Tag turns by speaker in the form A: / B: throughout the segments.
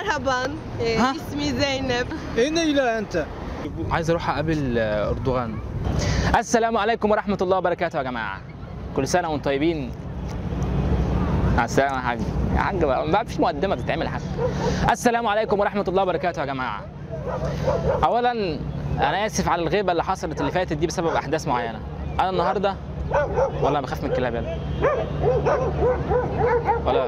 A: مرحبا إيه،
B: ها؟
A: اسمي زينب
C: أين إلى أنت؟
B: عايز اروح اقابل آه، اردوغان السلام عليكم ورحمه الله وبركاته يا جماعه كل سنه وانتم طيبين مع السلامه يا حاج يا حاج بقى ما فيش مقدمه تتعمل يا حاج السلام عليكم ورحمه الله وبركاته يا جماعه اولا انا اسف على الغيبه اللي حصلت اللي فاتت دي بسبب احداث معينه انا النهارده ولا بخاف من الكلاب يلا ولا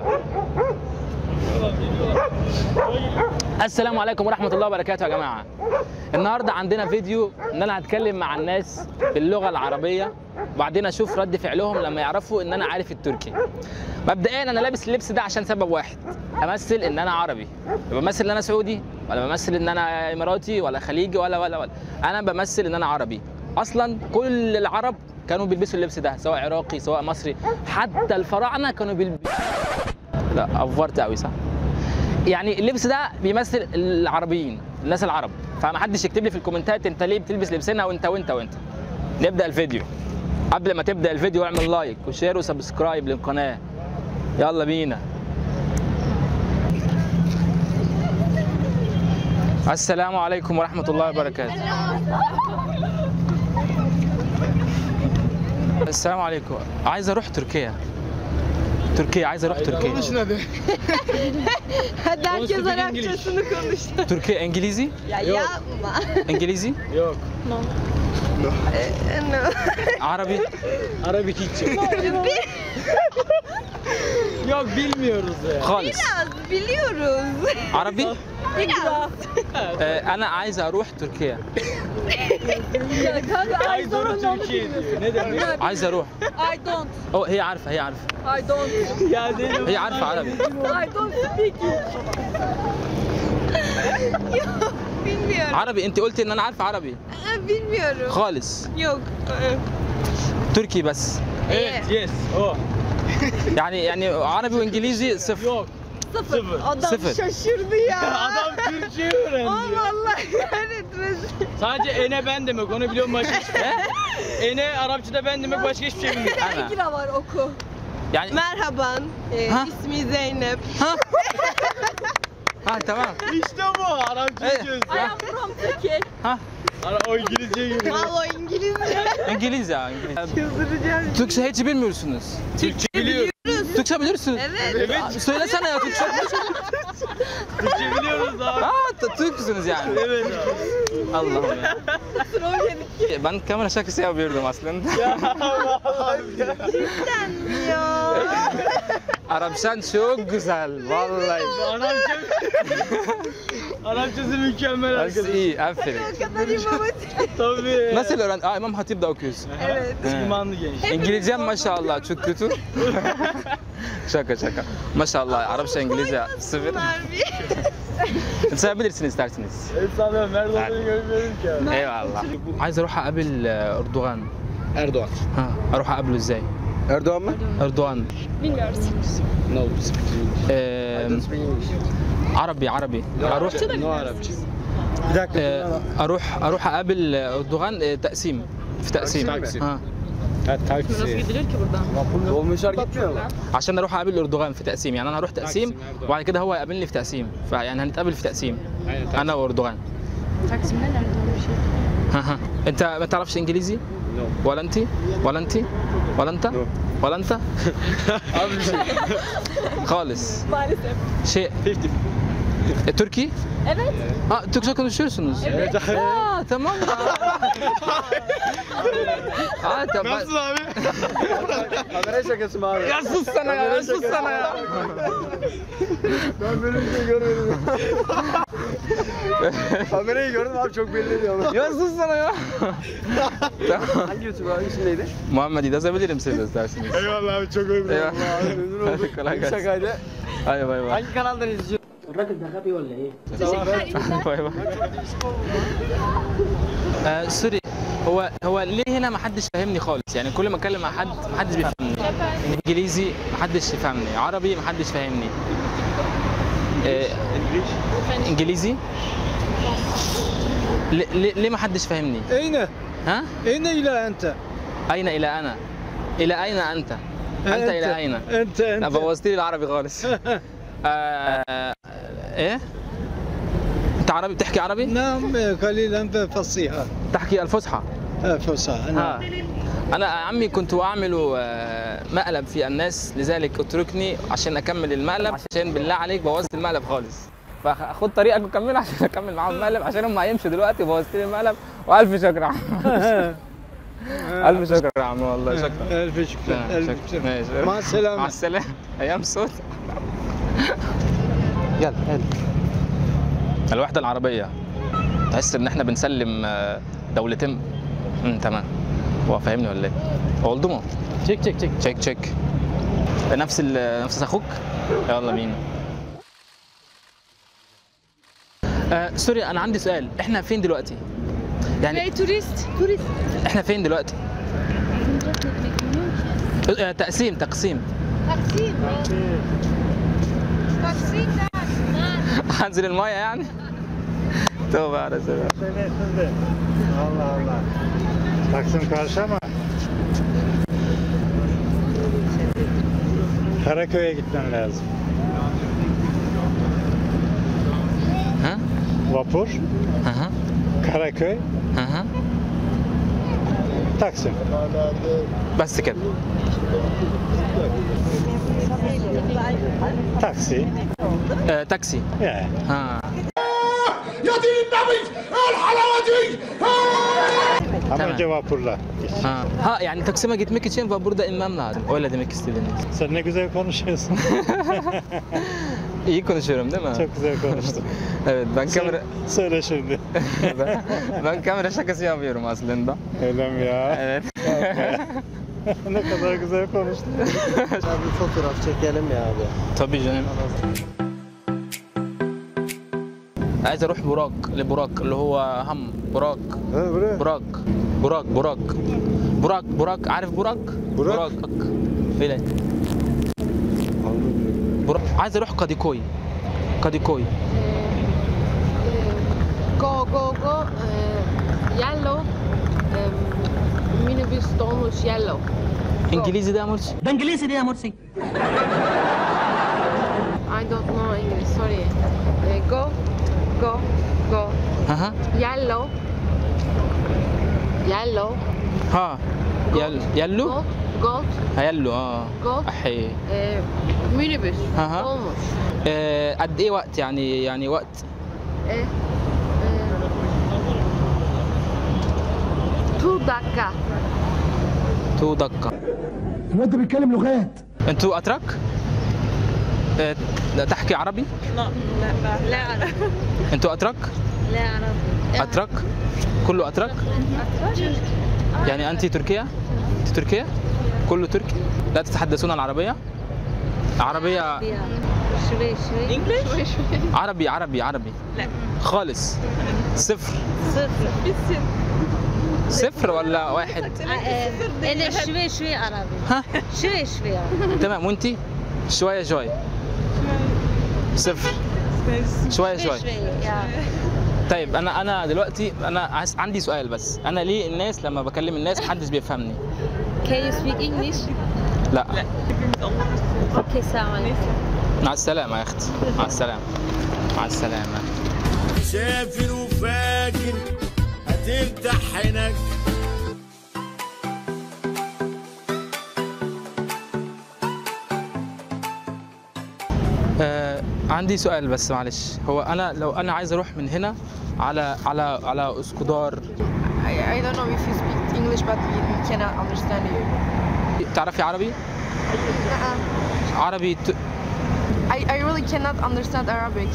B: السلام عليكم ورحمه الله وبركاته يا جماعه النهارده عندنا فيديو ان انا هتكلم مع الناس باللغه العربيه وبعدين اشوف رد فعلهم لما يعرفوا ان انا عارف التركي مبدئيا انا لابس اللبس ده عشان سبب واحد امثل ان انا عربي بمثل ان انا سعودي ولا بمثل ان انا اماراتي ولا خليجي ولا ولا ولا انا بمثل ان انا عربي اصلا كل العرب كانوا بيلبسوا اللبس ده سواء عراقي سواء مصري حتى الفراعنه كانوا بيلبسوا لا افورت قوي صح يعني اللبس ده بيمثل العربيين الناس العرب فما حدش يكتب لي في الكومنتات انت ليه بتلبس لبسنا وانت وانت وانت نبدا الفيديو قبل ما تبدا الفيديو اعمل لايك وشير وسبسكرايب للقناه يلا بينا السلام عليكم ورحمة الله وبركاته السلام عليكم عايز اروح تركيا تركيا عايز اروح تركيا
C: hadi.
A: Hadi herkes
C: speak
A: Arapçasını konuştu.
B: تركيا انجليزي
A: Ya yapma.
B: انجليزي
C: Yok.
A: No.
B: عربي
C: Arabik hiç yok. Yok bilmiyoruz ya.
B: خالص
A: Biraz biliyoruz.
B: عربي
A: Biraz.
B: آه، انا عايز اروح تركيا
C: Aydoğdu Türkiye diyor. Ne demek?
B: عايز اروح
D: I don't.
B: أو هي عارفه هي عارفه
D: I don't.
C: Ya Zeynep.
B: هي عارفه عربي
D: I don't speak it.
A: Yok. Bilmiyorum.
B: عربي انت قلتي ان انا عارفه عربي
A: Aa, Bilmiyorum.
B: خالص
A: Yok.
B: تركي بس
C: Evet yes o.
B: يعني يعني عربي وانجليزي صفر
C: Yok.
A: Sıfır.
C: Sıfır.
A: Adam
B: Sıfır.
A: şaşırdı ya.
C: Adam Türkçe öğrendi.
A: Oğlum Allah kahretmesin.
C: Sadece ene ben demek onu biliyorum başka hiçbir şey. Ene Arapçada ben demek başka hiçbir şey bilmiyorum.
B: Ana.
D: İkra var oku.
B: يعني
A: Merhaba. Ee,
B: Ha?
A: ismi Zeynep.
B: ها ها تمام
C: İşte bu Arapça
B: Evet.
C: çözdü.
D: I am from Turkey.
B: ها
C: Ara o İngilizce gibi.
A: Valla İngilizce.
B: انجليزي ya İngilizce.
A: Çıldıracağım.
B: Türkçe hiç bilmiyorsunuz.
C: Türkçe biliyoruz.
B: Türkçe biliyorsunuz.
A: Evet.
C: Evet.
B: Söylesene ya Türkçe.
C: Türkçe biliyoruz abi.
B: Ha t- Türksünüz yani.
C: Evet abi.
B: Allah'ım ya.
A: Troll yedik.
B: Ben kamera şakası yapıyordum aslında.
A: Cidden mi ya?
B: Arapçan çok güzel vallahi.
C: Arapça Arapçası mükemmel
B: Nasıl
C: arkadaş.
B: iyi aferin.
A: o kadar imam hatip.
C: Tabii.
B: Nasıl öğren? Aa, İmam Hatip'de okuyorsun.
A: Evet.
C: İmanlı genç.
B: İngilizcem maşallah çok kötü. şaka şaka. Maşallah Arapça İngilizce sıfır.
A: Bunlar bir.
B: Sayabilirsin isterseniz.
C: Efsane nerede olduğunu görmüyorum ki abi.
B: Eyvallah. عايز اروح اقابل اردوغان
E: Erdoğan.
B: ها اروح اقابله ازاي
E: Erdoğan mı?
B: اردوغان
D: Bilmiyoruz.
E: No, speak English.
B: آه،
E: I don't speak English.
B: عربي عربي اروح
E: No Arapça.
C: Bir dakika.
B: آه، اروح اروح اقابل اردوغان آه، تقسيم في تقسيم
E: تقسيم.
B: ها
E: Ha,
D: Nasıl
E: taksi.
D: gidilir ki buradan?
E: Dolmuşlar gitmiyor mu?
B: عشان اروح اقابل اردوغان في تقسيم يعني انا هروح تقسيم
E: أردوغان.
B: وبعد كده هو يقابلني في تقسيم فيعني هنتقابل في تقسيم
E: Aynen taksi.
B: انا واردوغان
D: Taksim'de nerede öyle bir şey?
B: ها ها انت ما تعرفش انجليزي
E: No.
B: ولا انت ولا انت ولا انت
E: No.
B: ولا انت
E: Abi bir şey.
B: خالص
D: Maalesef.
B: şey
C: 50.
B: e, Türkiye
D: Evet.
B: Ha Türkçe konuşuyorsunuz.
C: Evet abi.
B: Aa tamam. Aa tamam.
C: Nasıl abi?
E: Kamera şakası mı abi?
B: Ya sus sana ya, ya sus sana ya.
E: Ben böyle bir şey görmedim. Kamerayı gördüm abi çok belli ediyor.
B: Ya sus sana ya. tamam.
E: Hangi YouTube abi isim neydi?
B: Muhammed'i yazabilirim siz isterseniz.
C: Eyvallah abi çok övdüm.
B: Eyvallah.
E: Memnun oldum.
B: Kolay gelsin.
E: Şakaydı.
B: Hadi bay bay.
E: Hangi kanaldan izliyorsun?
B: باي باي آه سوري هو هو ليه هنا ما حدش فاهمني خالص يعني كل ما اتكلم مع حد ما حدش بيفهمني انجليزي ما حدش يفهمني عربي ما حدش فاهمني آه انجليزي ليه- ليه ليه ما حدش فاهمني
C: Eyne.
B: ها
C: Eyne ile ente.
B: اين الى انا الى اين انت انت الى اين
C: Ente
B: لا
C: ente.
B: بوظت لي العربي خالص آه ايه انت عربي بتحكي عربي
E: نعم قليلا فصيحة
B: تحكي الفصحى
E: فصحى
B: ها
E: نعم
B: انا يا عمي كنت اعمل آه، مقلب في الناس لذلك اتركني عشان اكمل المقلب عشان بالله عليك بوظت المقلب خالص فخد طريقك وكمل عشان اكمل معاهم المقلب عشان هم هيمشوا دلوقتي وبوظت لي المقلب والف شكر يا عم الف شكر يا عم والله شكرا
E: ألف شكر
B: لا،
E: ألف
B: شكرا.
E: شكر
B: ماشي.
E: مع
B: مع
E: السلامة
B: السلامه ايام صوت يلا يلا الوحده العربيه تحس ان احنا بنسلم آه، دولتين امم تمام هو فاهمني ولا ايه؟ oldu mu?
C: Çek çek çek.
B: تشيك تشيك نفس ال- نفس اخوك يلا بينا آه سوري انا عندي سؤال احنا فين دلوقتي يعني
D: توريست توريست
B: احنا فين دلوقتي آه تقسيم تقسيم
D: تقسيم تقسيم
B: هنزل المايه يعني توبة على سلام
E: Allah Allah. Taksim karşı ama Karaköy'e gitmen lazım.
B: ها
E: Vapur,
B: ها
E: Karaköy,
B: ها ها
E: Taksim.
B: بس كده
E: Taksi.
B: آه تاكسي
E: Yani.
B: ها
E: Ama
B: Tamam.
E: önce vapurla.
B: ها ها يعني taksime gitmek için vapurda inmem lazım. Öyle demek istediniz.
E: Sen ne güzel konuşuyorsun.
B: İyi konuşuyorum değil mi?
E: Çok güzel konuştun.
B: Evet ben kamera
E: Söyle şimdi.
B: ben, ben kamera şakası yapıyorum aslında.
E: Öyle mi ya?
B: Evet.
E: ne kadar güzel konuştun.
F: bir fotoğraf çekelim ya abi.
B: Tabii canım. عايز اروح براك لبراك اللي هو هم براك
E: Ha buraya.
B: براك براك براك براك براك عارف براك؟
E: براك؟
B: فين؟ براك عايز اروح كاديكوي كاديكوي
D: Go go go uh, yellow um, minibus dolmuş yellow
B: انجليزي ده يا مرسي
G: ده انجليزي دي يا مرسي
D: I don't know English sorry Uh, go go go
B: ها ها
D: yellow yellow
B: ها يل يلو
D: gold gold
B: هيلو اه
D: Gold.
B: احي
D: uh, minibus
B: Aha.
D: dolmuş
B: آه، قد ايه وقت يعني يعني وقت
D: Eh, eh, two dakika
B: تو دقة
G: الواد ده بيتكلم لغات
B: انتوا اتراك؟ آه، لا تحكي عربي؟
A: لا أعرف
B: انتوا اتراك؟
A: لا أعرف
B: اتراك؟ كله اتراك؟ يعني انت تركيا؟ انت تركيا؟ كله تركي؟ لا تتحدثون العربية؟ عربية
A: شوي شوي انجلش
B: عربي عربي عربي
A: لا.
B: خالص صفر
A: صفر
B: صفر ولا واحد؟
A: انا شوي شوي عربي
B: ها؟
A: شوي شوي عربي
B: تمام وانتي؟ شوية شوية صفر شوية شوية
A: يا
B: طيب انا انا دلوقتي انا عايز عندي سؤال بس انا ليه الناس لما بكلم الناس محدش بيفهمني
A: Can you speak English?
B: لا
A: Okay, السلام عليكم
B: مع السلامه يا اختي مع السلامه مع السلامه
H: سافر وفاكر هتفتح عينك
B: آه عندي سؤال بس معلش هو انا لو انا عايز اروح من هنا على على على اسكودار
I: I, I don't know if you speak English, but we, we cannot understand you.
B: تعرفي عربي
I: Uh-uh.
B: عربي ت...
I: I, I really cannot understand Arabic.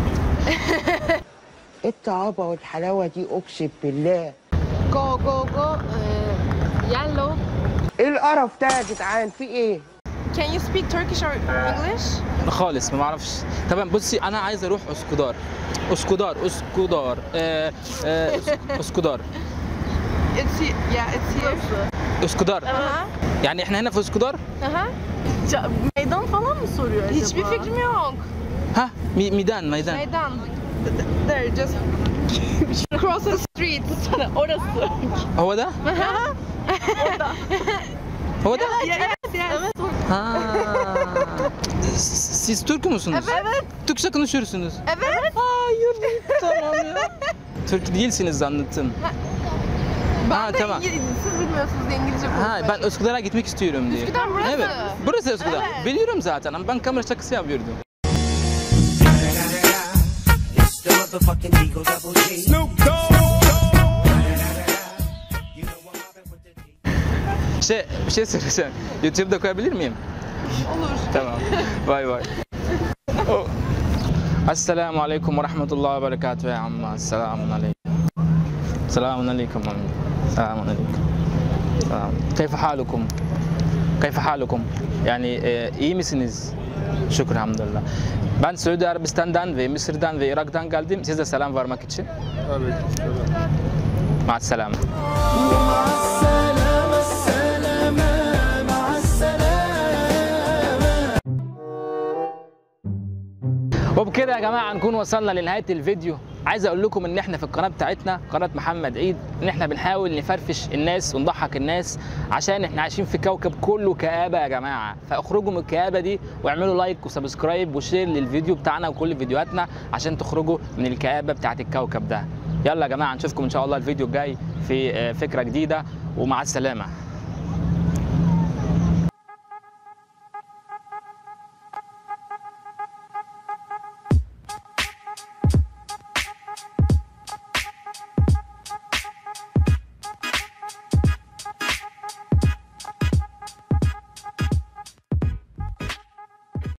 J: ايه الطعابة والحلاوة دي اقسم بالله
D: go go go uh, yellow
J: ايه القرف ده يا جدعان في ايه
I: Can you speak Turkish or English?
B: خالص ما بعرفش تمام بصي انا عايز اروح اسكودار اسكودار اسكودار آه آه أس- اسكودار
I: It's here. Yeah, it's here.
B: اسكودار
I: Uh-huh.
B: يعني احنا هنا في اسكودار
I: Uh-huh. Meydan falan mı soruyor acaba? Hiçbir fikrim yok.
B: ها مي- ميدان ميدان
I: Meydan. There, just cross the street. Orası.
B: هو ده
I: Uh-huh.
B: هو ده
I: yes, yes.
B: Ha. S- Siz Türk müsünüz?
I: Evet.
B: Türkçe konuşuyorsunuz.
I: Evet.
B: Aa, hayır tamam ya. Türk değilsiniz zannettim.
I: Ben
B: Ha,
I: de
B: tamam.
I: İngiliz, siz bilmiyorsunuz diye İngilizce
B: Ha
I: konuşmaya
B: ben Üsküdar'a gitmek istiyorum diye.
I: Üsküdar burası.
B: Evet. Burası Üsküdar.
I: Evet.
B: Biliyorum zaten ama ben kamera şakası yapıyordum.
H: Snoop Dogg.
B: Şey, bir şey söyleyeceğim. YouTube'da koyabilir miyim?
I: Olur.
B: Tamam. Bay bay. Oh. Esselamu aleyküm ve rahmetullahi ve berekatuhu ya amma. Selamun aleyküm. Selamun aleyküm ammi. Selamun aleyküm. Selam. Keyfe halukum? Keyfe halukum? Yani e, iyi misiniz? Şükür hamdülillah. Ben Suudi Arabistan'dan ve Mısır'dan ve Irak'tan geldim. Size selam vermek için. Ma'a selam. وبكده يا جماعه نكون وصلنا لنهايه الفيديو عايز اقول لكم ان احنا في القناه بتاعتنا قناه محمد عيد ان احنا بنحاول نفرفش الناس ونضحك الناس عشان احنا عايشين في كوكب كله كآبه يا جماعه فاخرجوا من الكآبه دي واعملوا لايك وسبسكرايب وشير للفيديو بتاعنا وكل فيديوهاتنا عشان تخرجوا من الكآبه بتاعت الكوكب ده يلا يا جماعه نشوفكم ان شاء الله الفيديو الجاي في آه، فكره جديده ومع السلامه